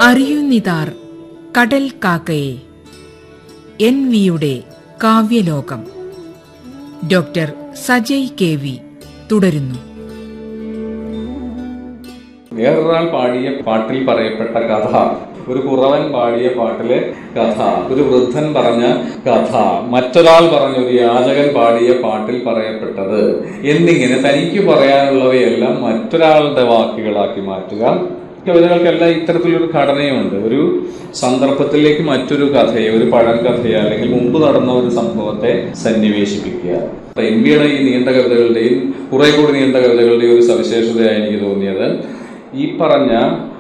അറിയുന്നിതാർ കടൽ കാക്കയെ എൻ വിയുടെ കാവ്യലോകം ഡോക്ടർ സജയ് കെ വി തുടരുന്നു വേറൊരാൾ പാടിയ പാട്ടിൽ പറയപ്പെട്ട കഥ ഒരു കുറവൻ പാടിയ പാട്ടിലെ കഥ ഒരു വൃദ്ധൻ പറഞ്ഞ കഥ മറ്റൊരാൾ പറഞ്ഞ ഒരു യാചകൻ പാടിയ പാട്ടിൽ പറയപ്പെട്ടത് എന്നിങ്ങനെ തനിക്ക് പറയാനുള്ളവയെല്ലാം മറ്റൊരാളുടെ വാക്കുകളാക്കി മാറ്റുക കവിതകൾക്കെല്ലാം ഇത്തരത്തിലൊരു ഘടനയുണ്ട് ഒരു സന്ദർഭത്തിലേക്ക് മറ്റൊരു കഥയെ ഒരു പഴങ്കഥയെ അല്ലെങ്കിൽ മുമ്പ് നടന്ന ഒരു സംഭവത്തെ സന്നിവേശിപ്പിക്കുക എൻ വിയുടെ ഈ നീണ്ട കവിതകളുടെയും കുറെ കൂടി നീണ്ട കവിതകളുടെയും ഒരു സവിശേഷതയായി എനിക്ക് തോന്നിയത് ഈ പറഞ്ഞ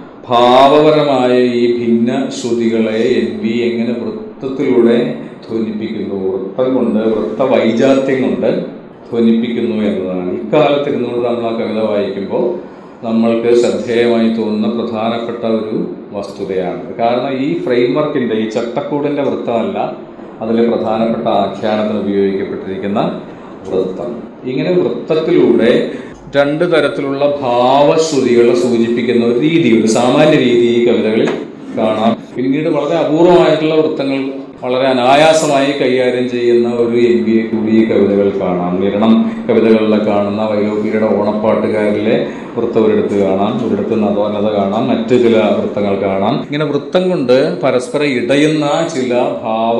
ഭാവപരമായ ഈ ഭിന്ന ശ്രുതികളെ എൻ വി എങ്ങനെ വൃത്തത്തിലൂടെ ധ്വനിപ്പിക്കുന്നു വൃത്തം കൊണ്ട് വൃത്ത വൈജാത്യം കൊണ്ട് ധ്വനിപ്പിക്കുന്നു എന്നതാണ് ഇക്കാലത്ത് ഇരുന്നുകൊണ്ട് നമ്മൾ ആ കവിത വായിക്കുമ്പോൾ നമ്മൾക്ക് ശ്രദ്ധേയമായി തോന്നുന്ന പ്രധാനപ്പെട്ട ഒരു വസ്തുതയാണ് കാരണം ഈ ഫ്രെയിംവർക്കിന്റെ ഈ ചട്ടക്കൂടിന്റെ വൃത്തമല്ല അതിലെ പ്രധാനപ്പെട്ട ആഖ്യാനത്തിന് ഉപയോഗിക്കപ്പെട്ടിരിക്കുന്ന വൃത്തം ഇങ്ങനെ വൃത്തത്തിലൂടെ രണ്ട് തരത്തിലുള്ള ഭാവശ്രുതികളെ സൂചിപ്പിക്കുന്ന ഒരു രീതി ഒരു സാമാന്യ രീതി ഈ കവിതകളിൽ കാണാം പിന്നീട് വളരെ അപൂർവമായിട്ടുള്ള വൃത്തങ്ങൾ വളരെ അനായാസമായി കൈകാര്യം ചെയ്യുന്ന ഒരു എൻ ബി എ കൂടി ഈ കവിതകൾ കാണാം നിരണം കവിതകളിലെ കാണുന്ന വൈലോപ്പിയുടെ ഓണപ്പാട്ടുകാരിലെ വൃത്തം ഒരിടത്ത് കാണാം ഒരിടത്ത് നദോന്നത കാണാം മറ്റു ചില വൃത്തങ്ങൾ കാണാം ഇങ്ങനെ വൃത്തം കൊണ്ട് പരസ്പരം ഇടയുന്ന ചില ഭാവ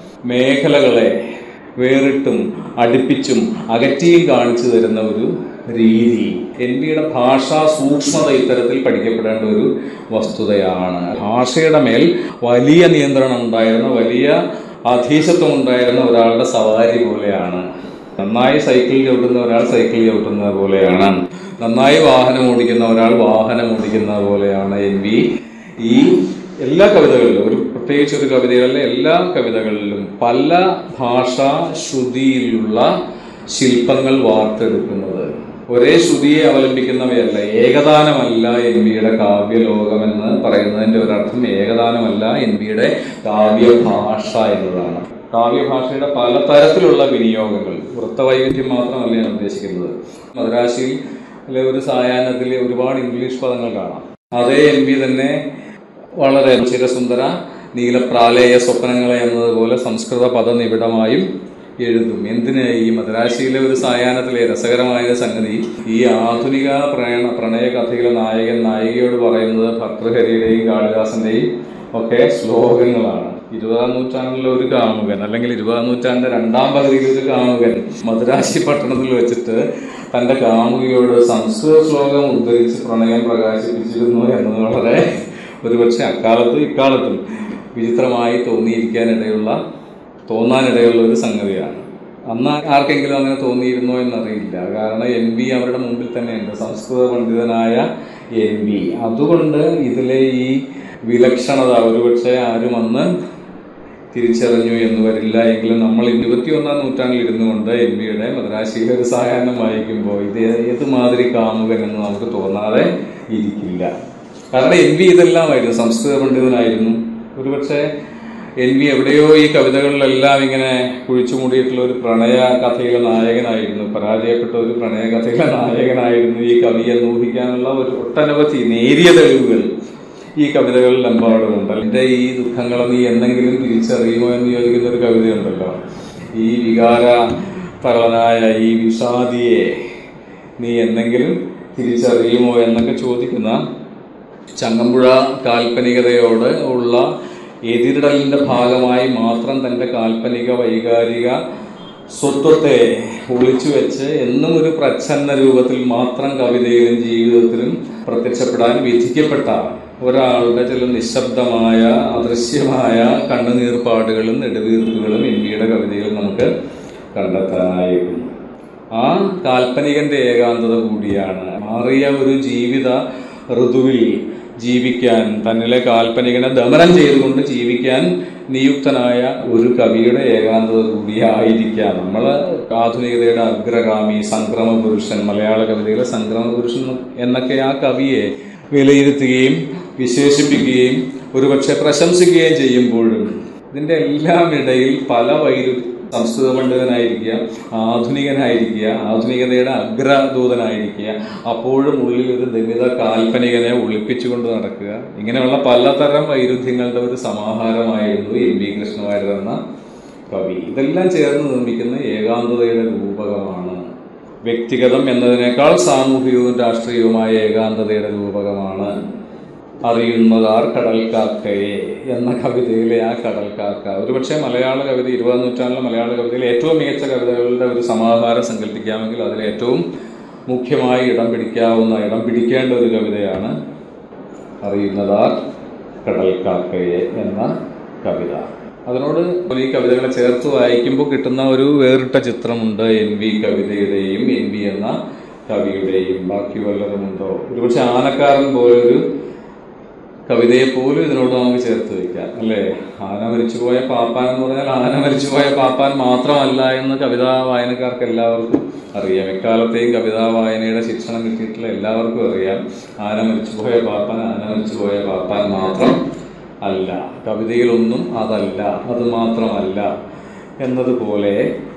മേഖലകളെ വേറിട്ടും അടുപ്പിച്ചും അകറ്റിയും കാണിച്ചു തരുന്ന ഒരു രീതി എൻ ബിയുടെ ഭാഷാ സൂക്ഷ്മത ഇത്തരത്തിൽ പഠിക്കപ്പെടേണ്ട ഒരു വസ്തുതയാണ് ഭാഷയുടെ മേൽ വലിയ നിയന്ത്രണം ഉണ്ടായിരുന്ന വലിയ അധീശത്വം ഉണ്ടായിരുന്ന ഒരാളുടെ സവാരി പോലെയാണ് നന്നായി സൈക്കിൾ ചവിട്ടുന്ന ഒരാൾ സൈക്കിൾ ചവിട്ടുന്നത് പോലെയാണ് നന്നായി വാഹനം ഓടിക്കുന്ന ഒരാൾ വാഹനം ഓടിക്കുന്നത് പോലെയാണ് എൻ വി ഈ എല്ലാ കവിതകളിലും ഒരു പ്രത്യേകിച്ച് ഒരു കവിതകളിലെ എല്ലാ കവിതകളിലും പല ഭാഷാ ശ്രുതിയിലുള്ള ശില്പങ്ങൾ വാർത്തെടുക്കുന്നത് ഒരേ ശ്രുതിയെ അവലംബിക്കുന്നവയല്ല ഏകദാനമല്ല എൻ വിയുടെ കാവ്യലോകമെന്ന് പറയുന്നതിന്റെ ഒരർത്ഥം ഏകദാനമല്ല എൻ വിയുടെ കാവ്യഭാഷ എന്നതാണ് കാവ്യഭാഷയുടെ പല തരത്തിലുള്ള വിനിയോഗങ്ങൾ വൃത്തവൈവിധ്യം മാത്രമല്ല ഞാൻ ഉദ്ദേശിക്കുന്നത് മദ്രാശിയിലെ ഒരു സായാഹ്നത്തിൽ ഒരുപാട് ഇംഗ്ലീഷ് പദങ്ങൾ കാണാം അതേ എൻ വി തന്നെ വളരെ ചിരസുന്ദര നീലപ്രാലേയ സ്വപ്നങ്ങളെ എന്നതുപോലെ സംസ്കൃത പദനിബിഡമായും എഴുതും എന്തിന് ഈ മദ്രാശിയിലെ ഒരു സായാഹ്നത്തിലെ രസകരമായ സംഗതി ഈ ആധുനിക പ്രണയ പ്രണയ കഥയിലെ നായകൻ നായികയോട് പറയുന്നത് ഭർതൃഹരിയുടെയും കാളിദാസന്റെയും ഒക്കെ ശ്ലോകങ്ങളാണ് ഇരുപതാം നൂറ്റാണ്ടിലെ ഒരു കാമുകൻ അല്ലെങ്കിൽ ഇരുപതാം നൂറ്റാണ്ടിന്റെ രണ്ടാം പകുതിയിൽ ഒരു കാമുകൻ മദ്രാശി പട്ടണത്തിൽ വെച്ചിട്ട് തന്റെ കാമുകിയോട് സംസ്കൃത ശ്ലോകം ഉദ്ധരിച്ച് പ്രണയം പ്രകാശിപ്പിച്ചിരുന്നു എന്നത് വളരെ ഒരുപക്ഷെ അക്കാലത്തും ഇക്കാലത്തും വിചിത്രമായി തോന്നിയിരിക്കാനിടയുള്ള തോന്നാനിടയുള്ള ഒരു സംഗതിയാണ് അന്ന് ആർക്കെങ്കിലും അങ്ങനെ തോന്നിയിരുന്നോ എന്നറിയില്ല കാരണം എൻ ബി അവരുടെ മുമ്പിൽ തന്നെയുണ്ട് സംസ്കൃത പണ്ഡിതനായ എൻ ബി അതുകൊണ്ട് ഇതിലെ ഈ വിലക്ഷണത ഒരുപക്ഷെ ആരും അന്ന് തിരിച്ചറിഞ്ഞു എന്ന് വരില്ല എങ്കിലും നമ്മൾ ഇരുപത്തിയൊന്നാം നൂറ്റാണ്ടിൽ ഇരുന്നു കൊണ്ട് എൻ ബിയുടെ മദ്രാശിയിലെ ഒരു സായാഹ്നം വായിക്കുമ്പോൾ ഇത് ഏത് മാതിരി കാമുകൻ എന്ന് നമുക്ക് തോന്നാതെ ഇരിക്കില്ല കാരണം എൻ വി ഇതെല്ലാമായിരുന്നു സംസ്കൃത പണ്ഡിതനായിരുന്നു ഒരുപക്ഷെ എൻ വി എവിടെയോ ഈ കവിതകളിലെല്ലാം ഇങ്ങനെ കുഴിച്ചു മൂടിയിട്ടുള്ള ഒരു പ്രണയ കഥയിലെ നായകനായിരുന്നു പരാജയപ്പെട്ട ഒരു പ്രണയ കഥയിലെ നായകനായിരുന്നു ഈ കവി എന്ന് ഊഹിക്കാനുള്ള ഒരു ഒട്ടനവധി നേരിയ തെളിവുകൾ ഈ കവിതകളിൽ എമ്പാടുമുണ്ട് എൻ്റെ ഈ ദുഃഖങ്ങളെ നീ എന്തെങ്കിലും തിരിച്ചറിയുമോ എന്ന് ചോദിക്കുന്ന ഒരു കവിതയുണ്ടല്ലോ ഈ വികാര തറളനായ ഈ വിഷാദിയെ നീ എന്തെങ്കിലും തിരിച്ചറിയുമോ എന്നൊക്കെ ചോദിക്കുന്ന ചങ്ങമ്പുഴ കാൽപ്പനികതയോട് ഉള്ള എതിരിടലിന്റെ ഭാഗമായി മാത്രം തന്റെ കാൽപ്പനിക വൈകാരിക സ്വത്വത്തെ ഒളിച്ചു വെച്ച് എന്നും ഒരു പ്രച്ഛന്ന രൂപത്തിൽ മാത്രം കവിതയിലും ജീവിതത്തിലും പ്രത്യക്ഷപ്പെടാൻ വിധിക്കപ്പെട്ട ഒരാളുടെ ചില നിശബ്ദമായ അദൃശ്യമായ കണ്ണുനീർപ്പാടുകളും നെടുവീർപ്പുകളും ഇന്ത്യയുടെ കവിതയിൽ നമുക്ക് കണ്ടെത്താനായിരുന്നു ആ കാൽപ്പനികന്റെ ഏകാന്തത കൂടിയാണ് മാറിയ ഒരു ജീവിത ഋതുവിൽ ജീവിക്കാൻ തന്നിലെ കാൽപ്പനികനെ ദമനം ചെയ്തുകൊണ്ട് ജീവിക്കാൻ നിയുക്തനായ ഒരു കവിയുടെ ഏകാന്തത കൂടിയായിരിക്കാം നമ്മൾ ആധുനികതയുടെ അഗ്രഗാമി സംക്രമ പുരുഷൻ മലയാള കവിതയിലെ സംക്രമ പുരുഷൻ എന്നൊക്കെ ആ കവിയെ വിലയിരുത്തുകയും വിശേഷിപ്പിക്കുകയും ഒരുപക്ഷെ പ്രശംസിക്കുകയും ചെയ്യുമ്പോഴും ഇതിന്റെ എല്ലാം ഇടയിൽ പല വൈരു സംസ്കൃത പണ്ഡിതനായിരിക്കുക ആധുനികനായിരിക്കുക ആധുനികതയുടെ അഗ്രദൂതനായിരിക്കുക അപ്പോഴും ഉള്ളിൽ ഒരു ദമിത കാൽപ്പനികനെ ഒളിപ്പിച്ചുകൊണ്ട് നടക്കുക ഇങ്ങനെയുള്ള പലതരം വൈരുദ്ധ്യങ്ങളുടെ ഒരു സമാഹാരമായിരുന്നു എൻ വി കൃഷ്ണവാര്യർ എന്ന കവി ഇതെല്ലാം ചേർന്ന് നിർമ്മിക്കുന്ന ഏകാന്തതയുടെ രൂപകമാണ് വ്യക്തിഗതം എന്നതിനേക്കാൾ സാമൂഹികവും രാഷ്ട്രീയവുമായ ഏകാന്തതയുടെ രൂപകമാണ് അറിയുന്നതാർ കടൽക്കാക്കയെ എന്ന കവിതയിലെ ആ കടൽക്കാക്ക ഒരുപക്ഷെ മലയാള കവിത ഇരുപതാം നൂറ്റാണ്ടിലെ മലയാള കവിതയിലെ ഏറ്റവും മികച്ച കവിതകളുടെ ഒരു സമാഹാരം സങ്കല്പിക്കാമെങ്കിൽ അതിൽ ഏറ്റവും മുഖ്യമായി ഇടം പിടിക്കാവുന്ന ഇടം പിടിക്കേണ്ട ഒരു കവിതയാണ് അറിയുന്നതാർ കടൽക്കാക്കയെ എന്ന കവിത അതിനോട് ഈ കവിതകളെ ചേർത്ത് വായിക്കുമ്പോൾ കിട്ടുന്ന ഒരു വേറിട്ട ചിത്രമുണ്ട് എൻ വി കവിതയുടെയും എൻ വി എന്ന കവിയുടെയും ബാക്കി വല്ലതുമുണ്ടോ ഒരുപക്ഷെ ആനക്കാരൻ പോലൊരു കവിതയെ പോലും ഇതിനോട് നമുക്ക് ചേർത്ത് വെക്കാം അല്ലേ ആന മരിച്ചുപോയ പാപ്പാൻ എന്ന് പറഞ്ഞാൽ ആന മരിച്ചുപോയ പാപ്പാൻ മാത്രമല്ല എന്ന് കവിതാ വായനക്കാർക്ക് എല്ലാവർക്കും അറിയാം എക്കാലത്തെയും കവിതാ വായനയുടെ ശിക്ഷണം കിട്ടിയിട്ടുള്ള എല്ലാവർക്കും അറിയാം ആന മരിച്ചുപോയ പാപ്പാൻ ആന മരിച്ചുപോയ പാപ്പാൻ മാത്രം അല്ല കവിതയിലൊന്നും അതല്ല അത് മാത്രമല്ല എന്നതുപോലെ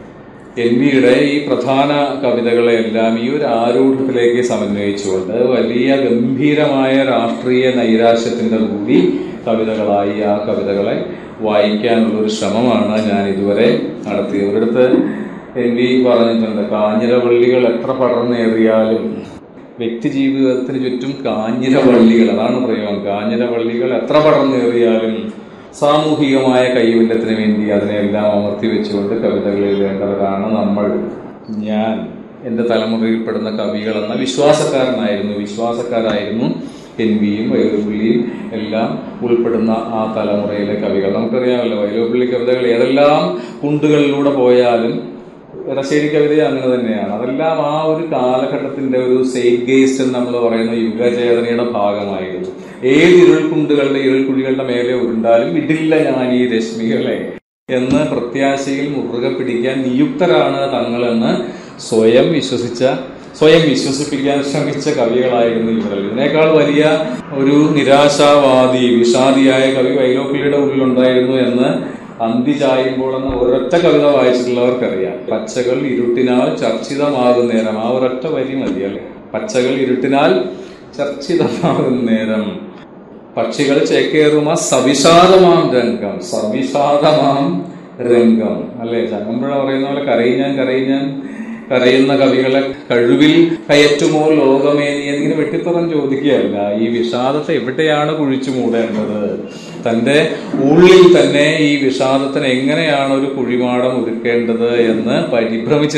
എൻ വിയുടെ ഈ പ്രധാന കവിതകളെല്ലാം ഈ ഒരു ആരൂഢത്തിലേക്ക് സമന്വയിച്ചുകൊണ്ട് വലിയ ഗംഭീരമായ രാഷ്ട്രീയ നൈരാശ്യത്തിന്റെ കൂടി കവിതകളായി ആ കവിതകളെ വായിക്കാനുള്ള ഒരു ശ്രമമാണ് ഞാൻ ഇതുവരെ നടത്തിയത് ഒരിടത്ത് എൻ വി പറഞ്ഞിട്ടുണ്ട് കാഞ്ഞിരവള്ളികൾ എത്ര പടർന്നേറിയാലും വ്യക്തി ജീവിതത്തിന് ചുറ്റും കാഞ്ഞിരവള്ളികൾ അതാണ് പ്രയോഗം കാഞ്ഞിരവള്ളികൾ എത്ര പടർന്നേറിയാലും സാമൂഹികമായ കൈവല്യത്തിന് വേണ്ടി അതിനെല്ലാം അമർത്തി വെച്ചുകൊണ്ട് കവിതകൾ എഴുതേണ്ടവരാണ് നമ്മൾ ഞാൻ എൻ്റെ തലമുറയിൽപ്പെടുന്ന കവികൾ എന്ന വിശ്വാസക്കാരനായിരുന്നു വിശ്വാസക്കാരായിരുന്നു എൻ വിയും വൈലോപ്പിള്ളിയും എല്ലാം ഉൾപ്പെടുന്ന ആ തലമുറയിലെ കവികൾ നമുക്കറിയാമല്ലോ വൈലോപ്പിള്ളി കവിതകൾ ഏതെല്ലാം കുണ്ടുകളിലൂടെ പോയാലും ഇടശ്ശേരി കവിത അങ്ങനെ തന്നെയാണ് അതെല്ലാം ആ ഒരു കാലഘട്ടത്തിന്റെ ഒരു സെയ്റ്റ് ഗേസ്റ്റ് എന്ന് നമ്മൾ പറയുന്ന യുഗചേതനയുടെ ഭാഗമായിരുന്നു ഏത് ഇരുൾക്കുണ്ടുകളുടെ ഇരുൾക്കുഴികളുടെ മേലെ ഉരുണ്ടാലും വിടില്ല ഞാൻ ഈ രശ്മികളെ എന്ന് പ്രത്യാശയിൽ മുറുകെ പിടിക്കാൻ നിയുക്തരാണ് തങ്ങളെന്ന് സ്വയം വിശ്വസിച്ച സ്വയം വിശ്വസിപ്പിക്കാൻ ശ്രമിച്ച കവികളായിരുന്നു ഇവർ ഇതിനേക്കാൾ വലിയ ഒരു നിരാശാവാദി വിഷാദിയായ കവി വൈലോപ്പിള്ളിയുടെ ഉള്ളിലുണ്ടായിരുന്നു എന്ന് അന്തി ചായുമ്പോൾ എന്ന ഒരൊറ്റ കവിത വായിച്ചിട്ടുള്ളവർക്കറിയാം പച്ചകൾ ഇരുട്ടിനാൽ ചർച്ചിതമാകും നേരം ആ ഒരൊറ്റ വരി മതിയല്ലേ പച്ചകൾ ഇരുട്ടിനാൽ ചർച്ചിതമാകും നേരം പക്ഷികൾ ചേക്കേറുമ സവിഷാദമാം രംഗം സവിഷാദമാം രംഗം അല്ലേ ചങ്ങമ്പുഴ പറയുന്ന പോലെ കരയും ഞാൻ കരയും ഞാൻ കരയുന്ന കവികളെ കഴിവിൽ കയറ്റുമോ ലോകമേ നീ എന്നിങ്ങനെ വെട്ടിത്തുറം ചോദിക്കുകയല്ല ഈ വിഷാദത്തെ എവിടെയാണ് കുഴിച്ചു മൂടേണ്ടത് തന്റെ ഉള്ളിൽ തന്നെ ഈ വിഷാദത്തിന് എങ്ങനെയാണ് ഒരു കുഴിമാടം ഒരുക്കേണ്ടത് എന്ന് പരിഭ്രമിച്ച്